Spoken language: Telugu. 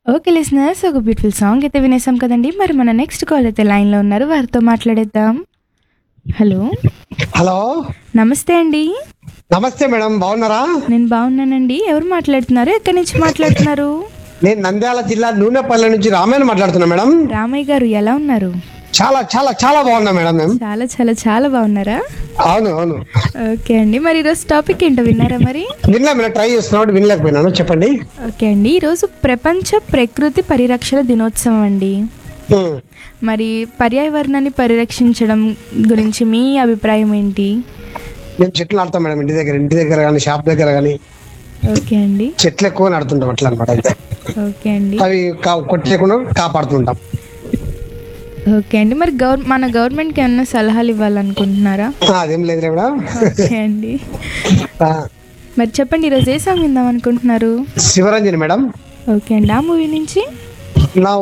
ఓకే లిసనర్స్ ఒక బ్యూటిఫుల్ సాంగ్ అయితే వినేసాం కదండి మరి మన నెక్స్ట్ కాల్ అయితే లైన్లో ఉన్నారు వారితో మాట్లాడేద్దాం హలో హలో నమస్తే అండి నమస్తే మేడం బాగున్నారా నేను బాగున్నానండి ఎవరు మాట్లాడుతున్నారు ఎక్కడి నుంచి మాట్లాడుతున్నారు నేను నంద్యాల జిల్లా నూనెపల్లి నుంచి రామాయణ మాట్లాడుతున్నా మేడం రామయ్య గారు ఎలా ఉన్నారు చాలా చాలా చాలా బాగున్నా మేడం మేము చాలా చాలా చాలా బాగున్నారా అవును అవును ఓకే అండి మరి ఈరోజు టాపిక్ ఏంటో విన్నారా మరి వినలే మేడం ట్రై చేస్తున్నాడు వినలేకపోయినాను చెప్పండి ఓకే అండి ఈరోజు ప్రపంచ ప్రకృతి పరిరక్షణ దినోత్సవం అండి ఉమ్. మరి పర్యావరణాన్ని పరిరక్షించడం గురించి మీ అభిప్రాయం ఏంటి మేము చెట్లు నాటుతాం మేడం ఇంటి దగ్గర ఇంటి దగ్గర కానీ షాప్ దగ్గర కానీ ఓకే అండి చెట్లు ఎక్కువ నాడుతుంటాం అట్లా అనమాట అయితే ఓకే అండి అవి కా- కొట్టేయకుండా కాపాడుతుంటాం ఓకే అండి మరి గవర్ మన గవర్నమెంట్కి ఏమన్నా సలహాలు ఇవ్వాలనుకుంటున్నారా ఆ, అదేం లేదు మేడం ఓకే అండి ఆ, మరి చెప్పండి ఈరోజు ఏ సాంగ్ విందాం అనుకుంటున్నారు శివరంజని మేడం ఓకే అండి ఆ మూవీ నుంచి నా